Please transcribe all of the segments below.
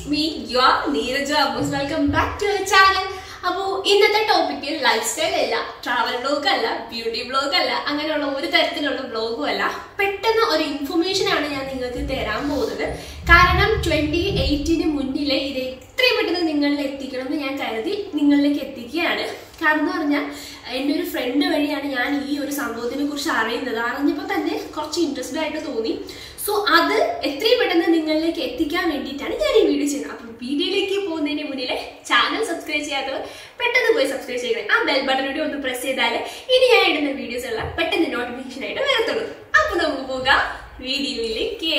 me your Neeraja അബൂസ് welcome back to channel അപ്പോൾ ഇന്നത്തെ ടോപ്പിക്ക് ലൈഫ് സ്റ്റൈൽ അല്ല ട്രാവൽ ബ്ലോഗ് അല്ല ബ്യൂട്ടി ബ്ലോഗ് അല്ല അങ്ങനെയുള്ള ഒരു തരത്തിലുള്ള ബ്ലോഗും അല്ല പെട്ടെന്ന് ഒരു ഇൻഫർമേഷൻ ആണ് ഞാൻ നിങ്ങൾക്ക് തരാൻ പോകുന്നത് കാരണം ട്വന്റി എയ്റ്റിന് മുന്നിലെ ഇത് എത്രയും പെട്ടെന്ന് നിങ്ങളിൽ എത്തിക്കണം എന്ന് ഞാൻ കരുതി നിങ്ങളിലേക്ക് എത്തിക്കുകയാണ് കാരണം എന്ന് പറഞ്ഞാൽ എൻ്റെ ഒരു ഫ്രണ്ട് വഴിയാണ് ഞാൻ ഈ ഒരു സംഭവത്തിനെ കുറിച്ച് അറിയുന്നത് അറിഞ്ഞപ്പോൾ തന്നെ കുറച്ച് ഇൻട്രസ്റ്റഡ് ആയിട്ട് തോന്നി സോ അത് എത്രയും പെട്ടെന്ന് നിങ്ങളിലേക്ക് എത്തിക്കാൻ വേണ്ടിയിട്ടാണ് ഞാൻ ഈ വീഡിയോ ചെയ്യുന്നത് അപ്പം വീഡിയോയിലേക്ക് പോകുന്നതിന് മുന്നിലെ ചാനൽ സബ്സ്ക്രൈബ് ചെയ്യാത്തവർ പെട്ടെന്ന് പോയി സബ്സ്ക്രൈബ് ചെയ്യുക ആ ബെൽ ബട്ടൺ കൂടി ഒന്ന് പ്രസ് ചെയ്താൽ ഇനി ഞാൻ ഇടുന്ന വീഡിയോസ് എല്ലാം പെട്ടെന്ന് നോട്ടിഫിക്കേഷൻ ആയിട്ട് വരത്തുള്ളൂ അപ്പോൾ നമുക്ക് പോകാം വീഡിയോയിലേക്ക്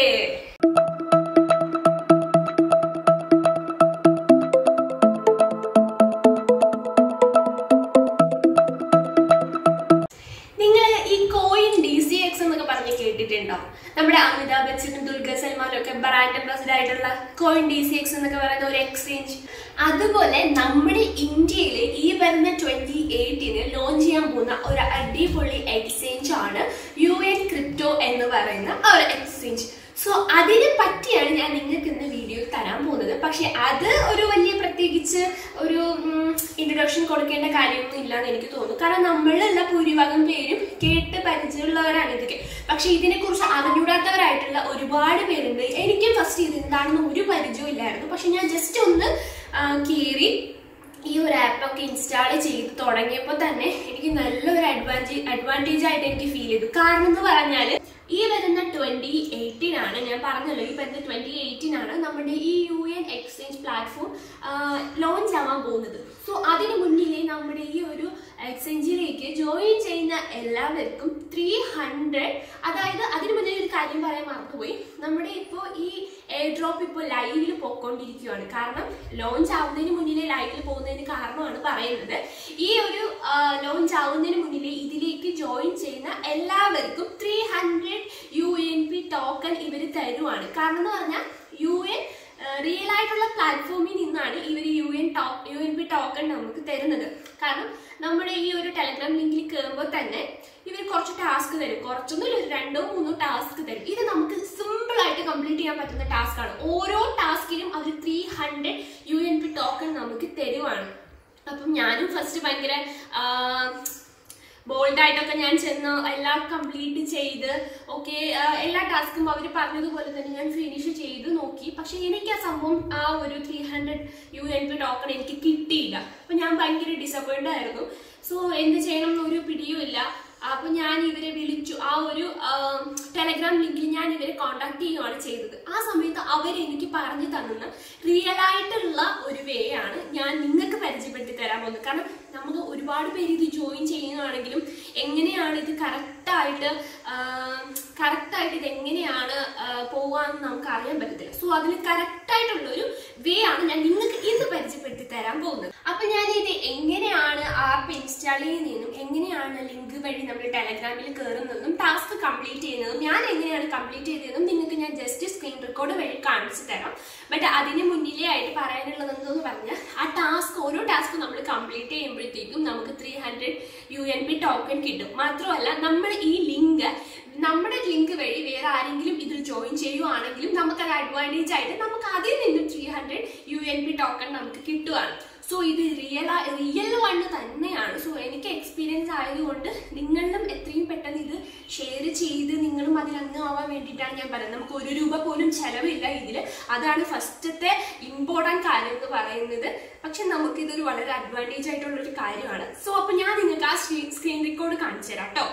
നിങ്ങൾ ഈ കോയിൻ ഡി സി എക്സ് എന്നൊക്കെ പറഞ്ഞ് കേട്ടിട്ടുണ്ടോ നമ്മുടെ അമിതാഭ് ബച്ചനും ദുൽഖർ സൽമാനും ഒക്കെ ബ്രാൻഡ് അംബാസിഡർ ആയിട്ടുള്ള കോയിൻ ഡി സി എക്സ് എന്നൊക്കെ പറയുന്ന ഒരു എക്സ്ചേഞ്ച് അതുപോലെ നമ്മുടെ ഇന്ത്യയിൽ ഈ വരുന്ന ട്വന്റി എയ്റ്റിന് ലോഞ്ച് ചെയ്യാൻ പോകുന്ന ഒരു അടിപൊളി എക്സ്ചേഞ്ച് ആണ് യു എൻ ക്രിപ്റ്റോ എന്ന് പറയുന്ന ആ ഒരു എക്സ്ചേഞ്ച് സോ അതിനെ പറ്റിയാണ് ഞാൻ നിങ്ങൾക്ക് ഇന്ന് വീഡിയോ തരാൻ പോകുന്നത് പക്ഷെ അത് ഒരു വലിയ പ്രത്യേകിച്ച് ഒരു ഇൻട്രൊഡക്ഷൻ കൊടുക്കേണ്ട കാര്യമൊന്നും ഇല്ലാന്ന് എനിക്ക് തോന്നുന്നു കാരണം നമ്മളുള്ള ഭൂരിഭാഗം പേരും കേട്ട് പരിചയമുള്ളവരാണ് ഇതൊക്കെ പക്ഷെ ഇതിനെക്കുറിച്ച് അറിഞ്ഞൂടാത്തവരായിട്ടുള്ള ഒരുപാട് പേരുണ്ട് എനിക്കും ഫസ്റ്റ് ഇത് എന്താണെന്ന് ഒരു പരിചയവും ഇല്ലായിരുന്നു പക്ഷെ ഞാൻ ജസ്റ്റ് ഒന്ന് കയറി ഈ ഒരു ആപ്പൊക്കെ ഇൻസ്റ്റാൾ ചെയ്ത് തുടങ്ങിയപ്പോൾ തന്നെ എനിക്ക് നല്ലൊരു അഡ്വാൻറ്റേജ് അഡ്വാൻറ്റേജ് ആയിട്ട് എനിക്ക് ഫീൽ ചെയ്തു കാരണം എന്ന് പറഞ്ഞാൽ ഈ വരുന്ന ട്വന്റി എയ്റ്റീനാണ് ഞാൻ പറഞ്ഞല്ലോ ഈ വരുന്ന ട്വന്റി എയ്റ്റീനാണ് നമ്മുടെ ഈ U N exchange platform launch ആവാൻ പോകുന്നത് സോ അതിന് മുന്നിലേ നമ്മുടെ ഈ ഒരു എക്സ്ചേഞ്ചിലേക്ക് ജോയിൻ ചെയ്യുന്ന എല്ലാവർക്കും ത്രീ ഹൺഡ്രഡ് അതായത് അതിന് മുന്നേ ഒരു കാര്യം പറയാൻ മറന്നുപോയി നമ്മുടെ ഇപ്പോൾ ഈ എയർ ഡ്രോപ്പ് ഇപ്പോൾ ലൈവിൽ പൊക്കോണ്ടിരിക്കുകയാണ് കാരണം ലോഞ്ച് ആവുന്നതിന് മുന്നിലേ ലൈവിൽ പോകുന്നതിന് കാരണമാണ് പറയുന്നത് ഈ ഒരു ലോഞ്ച് ആവുന്നതിന് മുന്നിലേ ഇതിലേക്ക് ജോയിൻ ചെയ്യുന്ന എല്ലാവർക്കും three hundred U N P token ഇവർ തരുവാണ് കാരണം എന്ന് പറഞ്ഞാൽ യു എൻ റിയൽ ആയിട്ടുള്ള പ്ലാറ്റ്ഫോമിൽ നിന്നാണ് ഇവർ U N to U N P token നമുക്ക് തരുന്നത് കാരണം നമ്മുടെ ഈ ഒരു ടെലഗ്രാം ലിങ്കിൽ കയറുമ്പോൾ തന്നെ ഇവർ കുറച്ച് ടാസ്ക് തരും കുറച്ചൊന്നും ഒരു രണ്ടോ മൂന്നോ ടാസ്ക് തരും ഇത് നമുക്ക് സിമ്പിൾ ആയിട്ട് കംപ്ലീറ്റ് ചെയ്യാൻ പറ്റുന്ന ടാസ്ക് ആണ് ഓരോ ടാസ്കിനും അവർ three hundred U N P token നമുക്ക് തരുവാണ് അപ്പം ഞാനും ഫസ്റ്റ് ഭയങ്കര ബോൾഡ് ആയിട്ടൊക്കെ ഞാൻ ചെന്ന് എല്ലാം കംപ്ലീറ്റ് ചെയ്ത് ഓക്കെ എല്ലാ ടാസ്കും അവർ പറഞ്ഞതുപോലെ തന്നെ ഞാൻ ഫിനിഷ് ചെയ്ത് നോക്കി പക്ഷെ എനിക്ക് ആ സംഭവം ആ ഒരു three hundred U N P token എനിക്ക് കിട്ടിയില്ല അപ്പൊ ഞാൻ ഭയങ്കര ഡിസപ്പോയിന്റ് ആയിരുന്നു സോ എന്ത് ചെയ്യണം എന്നൊരു പിടിയും ഇല്ല അപ്പൊ ഞാൻ ഇവരെ വിളിച്ചു ആ ഒരു ടെലഗ്രാം ലിങ്കിൽ ഞാൻ ഇവരെ കോണ്ടാക്ട് ചെയ്യുകയാണ് ചെയ്തത് ആ സമയത്ത് അവർ എനിക്ക് പറഞ്ഞു തന്ന റിയൽ ആയിട്ടുള്ള ഒരു വേ ആണ് ഞാൻ നിങ്ങൾക്ക് പരിചയപ്പെടുത്തി തരാൻ പോകുന്നത് കാരണം നമുക്ക് ഒരുപാട് പേര് ഇത് ജോയിൻ ചെയ്യുകയാണെങ്കിലും എങ്ങനെയാണ് ഇത് കറക്റ്റായിട്ട് കറക്റ്റായിട്ട് ഇത് എങ്ങനെയാണ് പോകാമെന്ന് നമുക്ക് അറിയാൻ പറ്റത്തില്ല സോ അതിന് കറക്റ്റായിട്ടുള്ള ഒരു വേ ആണ് ഞാൻ നിങ്ങൾക്ക് ഇന്ന് പരിചയപ്പെടുത്തി തരാൻ പോകുന്നത് അപ്പൊ ഞാൻ ഇത് എങ്ങനെയാണ് ആപ്പ് ഇൻസ്റ്റാൾ ചെയ്യുന്നതെന്നും എങ്ങനെയാണ് ലിങ്ക് വഴി നമ്മൾ ടെലഗ്രാമിൽ കയറുന്നതും ടാസ്ക് കംപ്ലീറ്റ് ചെയ്യുന്നതും ഞാൻ എങ്ങനെയാണ് കംപ്ലീറ്റ് ചെയ്തതെന്നും നിങ്ങൾക്ക് ഞാൻ ജസ്റ്റ് സ്ക്രീൻ റെക്കോർഡ് വഴി കാണിച്ചു തരാം ബട്ട് അതിന് മുന്നിലേ ആയിട്ട് പറയാനുള്ളത് എന്തെന്ന് പറഞ്ഞാൽ ആ ടാസ്ക് ഓരോ ടാസ്ക് നമ്മൾ കംപ്ലീറ്റ് ചെയ്യുമ്പോഴത്തേക്കും നമുക്ക് three hundred U N P token കിട്ടും മാത്രമല്ല നമ്മൾ ഈ ലിങ്ക് നമ്മുടെ ലിങ്ക് വഴി വേറെ ആരെങ്കിലും ഇതിൽ ജോയിൻ ചെയ്യുവാണെങ്കിലും നമുക്കത് അഡ്വാൻറ്റേജ് ആയിട്ട് നമുക്ക് അതിൽ നിന്നും three hundred U N P token നമുക്ക് കിട്ടുവാണ് സോ ഇത് റിയൽ റിയൽ വൺ തന്നെയാണ് സോ എനിക്ക് എക്സ്പീരിയൻസ് ആയതുകൊണ്ട് നിങ്ങളും എത്രയും പെട്ടെന്ന് ഇത് ഷെയർ ചെയ്ത് നിങ്ങളും അതിൽ അംഗമാവാൻ വേണ്ടിയിട്ടാണ് ഞാൻ പറയുന്നത് നമുക്ക് ഒരു രൂപ പോലും ചെലവില്ല ഇതിൽ അതാണ് ഫസ്റ്റത്തെ ഇമ്പോർട്ടൻറ്റ് കാര്യം എന്ന് പറയുന്നത് പക്ഷെ നമുക്ക് ഇതൊരു വളരെ അഡ്വാൻറ്റേജ് ആയിട്ടുള്ള ഒരു കാര്യമാണ് സോ അപ്പൊ ഞാൻ നിങ്ങൾക്ക് ആ സ്ക്രീൻ റെക്കോർഡ് കാണിച്ചു തരാം കേട്ടോ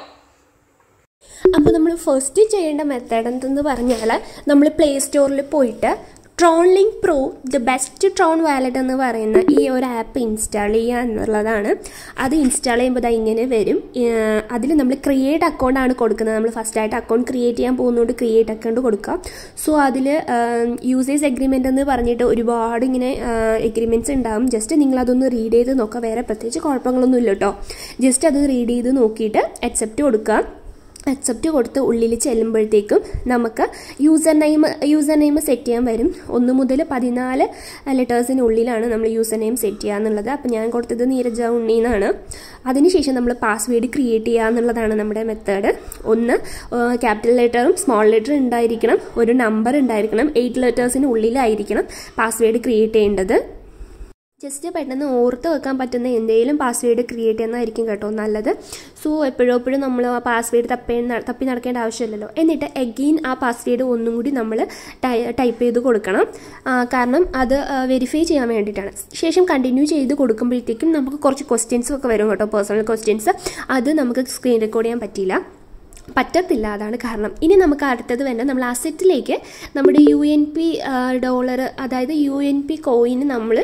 അപ്പോൾ നമ്മൾ ഫസ്റ്റ് ചെയ്യേണ്ട മെത്തേഡ് എന്തെന്ന് പറഞ്ഞാൽ നമ്മൾ പ്ലേ സ്റ്റോറിൽ പോയിട്ട് Tron link pro the best Tron wallet എന്ന് പറയുന്ന ഈ ഒരു ആപ്പ് ഇൻസ്റ്റാൾ ചെയ്യുക എന്നുള്ളതാണ് അത് ഇൻസ്റ്റാൾ ചെയ്യുമ്പോൾ ഇങ്ങനെ വരും അതിൽ നമ്മൾ ക്രിയേറ്റ് അക്കൗണ്ടാണ് കൊടുക്കുന്നത് നമ്മൾ ഫസ്റ്റായിട്ട് അക്കൗണ്ട് ക്രിയേറ്റ് ചെയ്യാൻ പോകുന്നതുകൊണ്ട് ക്രിയേറ്റ് അക്കൗണ്ട് കൊടുക്കുക സോ അതിൽ യൂസേഴ്സ് എഗ്രിമെൻ്റ് എന്ന് പറഞ്ഞിട്ട് ഒരുപാട് ഇങ്ങനെ എഗ്രിമെൻറ്റ്സ് ഉണ്ടാകും ജസ്റ്റ് നിങ്ങൾ അതൊന്ന് റീഡ് ചെയ്ത് നോക്കുക വേറെ പ്രത്യേകിച്ച് കുഴപ്പങ്ങളൊന്നും ഇല്ല കേട്ടോ ജസ്റ്റ് അത് റീഡ് ചെയ്ത് നോക്കിയിട്ട് അക്സെപ്റ്റ് കൊടുക്കുക അക്സെപ്റ്റ് കൊടുത്ത് ഉള്ളിൽ ചെല്ലുമ്പോഴത്തേക്കും നമുക്ക് user name user name set ചെയ്യാൻ വരും ഒന്ന് മുതൽ പതിനാല് ലെറ്റേഴ്സിനുള്ളിലാണ് നമ്മൾ യൂസർ നെയിം സെറ്റ് ചെയ്യുക എന്നുള്ളത് അപ്പോൾ ഞാൻ കൊടുത്തത് നീരജ ഉണ്ണി എന്നാണ് അതിനുശേഷം നമ്മൾ പാസ്വേഡ് ക്രിയേറ്റ് ചെയ്യുക എന്നുള്ളതാണ് നമ്മുടെ മെത്തേഡ് ഒന്ന് ക്യാപിറ്റൽ ലെറ്ററും സ്മോൾ ലെറ്ററും ഉണ്ടായിരിക്കണം ഒരു നമ്പർ ഉണ്ടായിരിക്കണം എയ്റ്റ് ലെറ്റേഴ്സിന് ഉള്ളിലായിരിക്കണം പാസ്വേഡ് ക്രിയേറ്റ് ചെയ്യേണ്ടത് ജസ്റ്റ് പെട്ടെന്ന് ഓർത്ത് വെക്കാൻ പറ്റുന്ന എന്തെങ്കിലും പാസ്വേഡ് ക്രിയേറ്റ് ചെയ്യുന്നതായിരിക്കും കേട്ടോ നല്ലത് സോ എപ്പോഴും എപ്പോഴും നമ്മൾ ആ പാസ്വേഡ് തപ്പേ തപ്പി നടക്കേണ്ട ആവശ്യമില്ലല്ലോ എന്നിട്ട് എഗെയിൻ ആ പാസ്വേഡ് ഒന്നും കൂടി നമ്മൾ ടൈപ്പ് ചെയ്ത് കൊടുക്കണം ആ, കാരണം അത് വെരിഫൈ ചെയ്യാൻ വേണ്ടിയിട്ടാണ് ശേഷം കണ്ടിന്യൂ ചെയ്ത് കൊടുക്കുമ്പോഴത്തേക്കും നമുക്ക് കുറച്ച് ക്വസ്റ്റ്യൻസും ഒക്കെ വരും കേട്ടോ പേഴ്സണൽ ക്വസ്റ്റ്യൻസ് അത് നമുക്ക് സ്ക്രീൻ റെക്കോർഡ് ചെയ്യാൻ പറ്റിയില്ല പറ്റത്തില്ല അതാണ് കാരണം ഇനി നമുക്ക് അടുത്തത് വേണ്ട നമ്മൾ അസറ്റിലേക്ക് നമ്മുടെ യു എൻ പി ഡോളർ അതായത് യു എൻ പി കോയിന് നമ്മൾ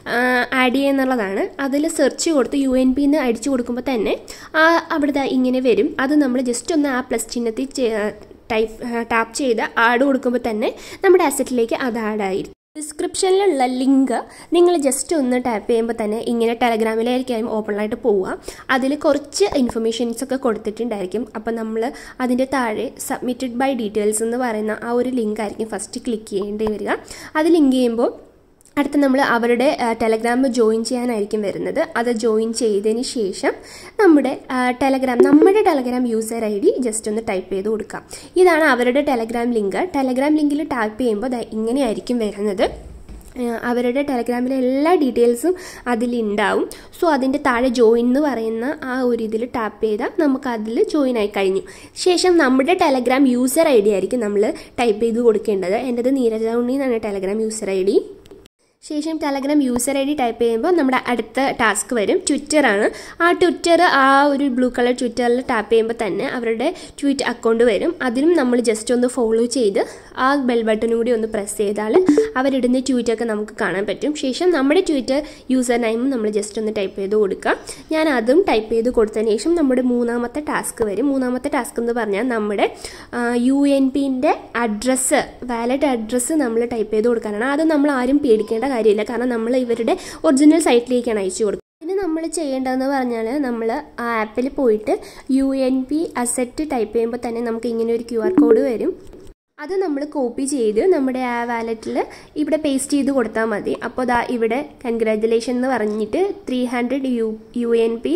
ആഡ് ചെയ്യുന്നുള്ളതാണ് അതിൽ സെർച്ച് കൊടുത്ത് യു എൻ പിന്ന് അടിച്ചു കൊടുക്കുമ്പോൾ തന്നെ ആ അവിടെ ദാ ഇങ്ങനെ വരും അത് നമ്മൾ ജസ്റ്റ് ഒന്ന് ആ പ്ലസ് ചിഹ്നത്തിൽ ടൈപ്പ് ടാപ്പ് ചെയ്ത് ആഡ് കൊടുക്കുമ്പോൾ തന്നെ നമ്മുടെ അസറ്റിലേക്ക് അത് ആഡ് ആയിരിക്കും ഡിസ്ക്രിപ്ഷനിലുള്ള ലിങ്ക് നിങ്ങൾ ജസ്റ്റ് ഒന്ന് ടാപ്പ് ചെയ്യുമ്പോൾ തന്നെ ഇങ്ങനെ ടെലഗ്രാമിലായിരിക്കും ഓപ്പണായിട്ട് പോവുക അതിൽ കുറച്ച് ഇൻഫർമേഷൻസ് ഒക്കെ കൊടുത്തിട്ടുണ്ടായിരിക്കും അപ്പോൾ നമ്മൾ അതിൻ്റെ താഴെ സബ്മിറ്റഡ് ബൈ ഡീറ്റെയിൽസ് എന്ന് പറയുന്ന ആ ഒരു ലിങ്ക് ആയിരിക്കും ഫസ്റ്റ് ക്ലിക്ക് ചെയ്യേണ്ടി വരിക അത് ലിങ്ക് ചെയ്യുമ്പോൾ അടുത്ത് നമ്മൾ അവരുടെ ടെലഗ്രാം ജോയിൻ ചെയ്യാനായിരിക്കും വരുന്നത് അത് ജോയിൻ ചെയ്തതിന് ശേഷം നമ്മുടെ ടെലഗ്രാം നമ്മുടെ Telegram user I D just ഒന്ന് ടൈപ്പ് ചെയ്ത് കൊടുക്കാം ഇതാണ് അവരുടെ ടെലഗ്രാം ലിങ്ക് ടെലഗ്രാം ലിങ്കിൽ ടാപ്പ് ചെയ്യുമ്പോൾ ദാ ഇങ്ങനെയായിരിക്കും വരുന്നത് ഏഹ് അവരുടെ ടെലഗ്രാമിലെ എല്ലാ ഡീറ്റെയിൽസും അതിലുണ്ടാവും സോ അതിൻ്റെ താഴെ ജോയിൻ എന്ന് പറയുന്ന ആ ഒരു ഇതിൽ ടാപ്പ് ചെയ്താൽ നമുക്ക് അതിൽ ജോയിൻ ആയി കഴിഞ്ഞു ശേഷം നമ്മുടെ ടെലഗ്രാം യൂസർ ഐ ഡി ആയിരിക്കും നമ്മൾ ടൈപ്പ് ചെയ്ത് കൊടുക്കേണ്ടത് എൻ്റെത് നീരജ ഉണ്ണി എന്നാണ് ടെലഗ്രാം യൂസർ ഐ ഡി ശേഷം Telegram user I D type ചെയ്യുമ്പോൾ നമ്മുടെ അടുത്ത ടാസ്ക് വരും ട്വിറ്ററാണ് ആ ട്വിറ്റർ ആ ഒരു ബ്ലൂ കളർ ട്വിറ്ററിൽ ടാപ്പ് ചെയ്യുമ്പോൾ തന്നെ അവരുടെ ട്വീറ്റ് അക്കൗണ്ട് വരും അതിലും നമ്മൾ ജസ്റ്റ് ഒന്ന് ഫോളോ ചെയ്ത് ആ ബെൽ ബട്ടണും കൂടി ഒന്ന് പ്രസ് ചെയ്താൽ അവരിടുന്ന ട്വീറ്റൊക്കെ നമുക്ക് കാണാൻ പറ്റും ശേഷം നമ്മുടെ ട്വിറ്റർ യൂസർ നെയിമും നമ്മൾ ജസ്റ്റ് ഒന്ന് ടൈപ്പ് ചെയ്ത് കൊടുക്കുക ഞാൻ അതും ടൈപ്പ് ചെയ്ത് കൊടുത്തതിന് ശേഷം നമ്മുടെ മൂന്നാമത്തെ ടാസ്ക് വരും മൂന്നാമത്തെ ടാസ്ക് എന്ന് പറഞ്ഞാൽ നമ്മുടെ യു എൻ പിൻ്റെ അഡ്രസ്സ് വാലറ്റ് അഡ്രസ്സ് നമ്മൾ ടൈപ്പ് ചെയ്ത് കൊടുക്കാനാണ് അത് നമ്മൾ ആരും പേടിക്കേണ്ട കാര്യമില്ല കാരണം നമ്മൾ ഇവരുടെ ഒറിജിനൽ സൈറ്റിലേക്കാണ് അയച്ചു കൊടുക്കുന്നത് ഇനി നമ്മൾ ചെയ്യേണ്ടതെന്ന് പറഞ്ഞാൽ നമ്മൾ ആ ആപ്പിൽ പോയിട്ട് U N P asset type ചെയ്യുമ്പോൾ തന്നെ നമുക്ക് ഇങ്ങനെ ഒരു ക്യു ആർ കോഡ് വരും അത് നമ്മൾ കോപ്പി ചെയ്ത് നമ്മുടെ ആ വാലറ്റിൽ ഇവിടെ പേസ്റ്റ് ചെയ്ത് കൊടുത്താൽ മതി അപ്പോൾ ദാ ഇവിടെ കൺഗ്രാജുലേഷൻ എന്ന് പറഞ്ഞിട്ട് three hundred U U N P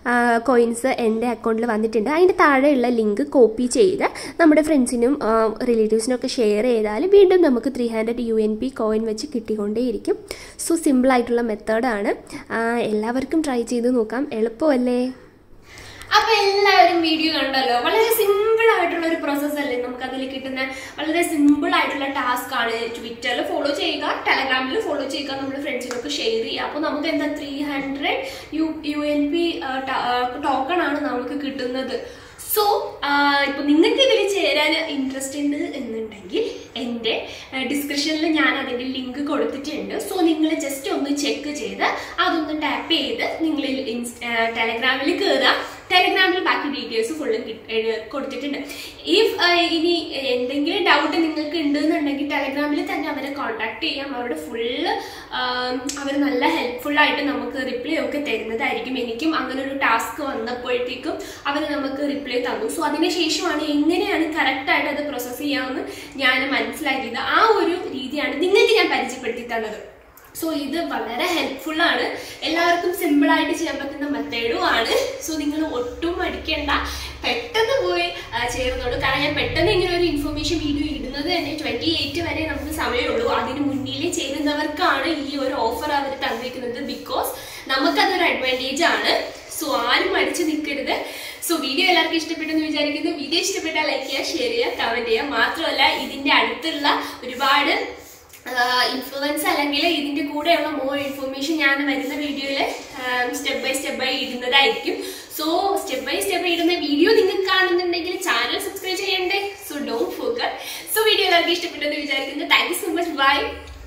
coins എൻ്റെ അക്കൗണ്ടിൽ വന്നിട്ടുണ്ട് അതിൻ്റെ താഴെയുള്ള ലിങ്ക് കോപ്പി ചെയ്ത് നമ്മുടെ ഫ്രണ്ട്സിനും റിലേറ്റീവ്സിനും ഒക്കെ ഷെയർ ചെയ്താൽ വീണ്ടും നമുക്ക് three hundred U N P coin വെച്ച് കിട്ടിക്കൊണ്ടേയിരിക്കും സോ സിമ്പിളായിട്ടുള്ള മെത്തേഡാണ് എല്ലാവർക്കും ട്രൈ ചെയ്ത് നോക്കാം എളുപ്പമല്ലേ അപ്പൊ എല്ലാവരും വീഡിയോ കണ്ടല്ലോ വളരെ സിമ്പിൾ ആയിട്ടുള്ള ഒരു പ്രോസസ് അല്ലേ നമുക്ക് അതിൽ കിട്ടുന്ന വളരെ സിമ്പിൾ ആയിട്ടുള്ള ടാസ്ക് ആണ് ട്വിറ്ററിൽ ഫോളോ ചെയ്യുക ടെലഗ്രാമിൽ ഫോളോ ചെയ്യുക നമ്മുടെ ഫ്രണ്ട്സിനൊക്കെ ഷെയർ ചെയ്യുക അപ്പോൾ നമുക്ക് എന്താ three hundred U U N P token ആണ് നമുക്ക് കിട്ടുന്നത് സോ ഇപ്പൊ നിങ്ങൾക്ക് ഇതിൽ ചേരാൻ ഇൻട്രസ്റ്റ് ഉണ്ട് എന്നുണ്ടെങ്കിൽ എൻ്റെ ഡിസ്ക്രിപ്ഷനിൽ ഞാൻ അതിൻ്റെ ലിങ്ക് കൊടുത്തിട്ടുണ്ട് സോ നിങ്ങൾ ജസ്റ്റ് ഒന്ന് ചെക്ക് ചെയ്ത് അതൊന്ന് ടാപ്പ് ചെയ്ത് നിങ്ങൾ ടെലഗ്രാമിൽ കയറുക ടെലഗ്രാമിൽ ബാക്കി ഡീറ്റെയിൽസ് ഫുള്ളും കൊടുത്തിട്ടുണ്ട് ഇഫ് ഇനി എന്തെങ്കിലും ഡൗട്ട് നിങ്ങൾക്ക് ഉണ്ടെന്നുണ്ടെങ്കിൽ ടെലഗ്രാമിൽ തന്നെ അവരെ കോൺടാക്ട് ചെയ്യാം അവരുടെ ഫുള്ള് അവർ നല്ല ഹെൽപ്ഫുൾ ആയിട്ട് നമുക്ക് റിപ്ലൈ ഒക്കെ തരുന്നതായിരിക്കും എനിക്കും അങ്ങനെ ഒരു ടാസ്ക് വന്നപ്പോഴത്തേക്കും അവർ നമുക്ക് റിപ്ലൈ തന്നു സോ അതിനുശേഷമാണ് എങ്ങനെയാണ് കറക്റ്റ് ആയിട്ട് അത് പ്രോസസ്സ് ചെയ്യാമെന്ന് ഞാൻ മനസ്സിലാക്കിയത് ആ ഒരു രീതിയാണ് നിങ്ങൾക്ക് ഞാൻ പരിചയപ്പെടുത്തി തന്നത് സോ ഇത് വളരെ ഹെൽപ്ഫുൾ ആണ് എല്ലാവർക്കും സിമ്പിൾ ആയിട്ട് ചെയ്യാൻ പറ്റുന്ന മെത്തേഡും ആണ് സോ നിങ്ങൾ ഒട്ടും മടിക്കേണ്ട പെട്ടെന്ന് പോയി ആ, ചേർന്നോളൂ കാരണം ഞാൻ പെട്ടെന്ന് ഇങ്ങനെ ഒരു ഇൻഫർമേഷൻ വീഡിയോ ഇടുന്നത് തന്നെ ട്വന്റി എയ്റ്റ് വരെ നമുക്ക് സമയമുള്ളൂ അതിന് മുന്നിലേ ചേരുന്നവർക്കാണ് ഈ ഒരു ഓഫർ അവർ തന്നിരിക്കുന്നത് ബിക്കോസ് നമുക്കതൊരു അഡ്വാൻറ്റേജ് ആണ് സോ ആരും മടിച്ചു നിൽക്കരുത് സോ വീഡിയോ എല്ലാവർക്കും ഇഷ്ടപ്പെട്ടെന്ന് വിചാരിക്കുന്നു വീഡിയോ ഇഷ്ടപ്പെട്ടാൽ ലൈക്ക് ചെയ്യുക ഷെയർ ചെയ്യുക കമന്റ് ചെയ്യുക മാത്രമല്ല ഇതിന്റെ അടുത്തുള്ള ഒരുപാട് ഇൻഫ്ലുവൻസ് അല്ലെങ്കിൽ ഇതിന്റെ കൂടെയുള്ള മോർ ഇൻഫർമേഷൻ ഞാൻ വരുന്ന വീഡിയോയിൽ സ്റ്റെപ്പ് ബൈ സ്റ്റെപ്പ് ബൈ ഇടുന്നതായിരിക്കും സോ സ്റ്റെപ്പ് ബൈ സ്റ്റെപ്പ് ഇടുന്ന വീഡിയോ നിങ്ങൾക്ക് കാണുന്നുണ്ടെങ്കിൽ ചാനൽ സബ്സ്ക്രൈബ് ചെയ്യണ്ടേ so don't forget so video എല്ലാവർക്കും ഇഷ്ടപ്പെട്ടെന്ന് വിചാരിക്കുന്നു thank you so much by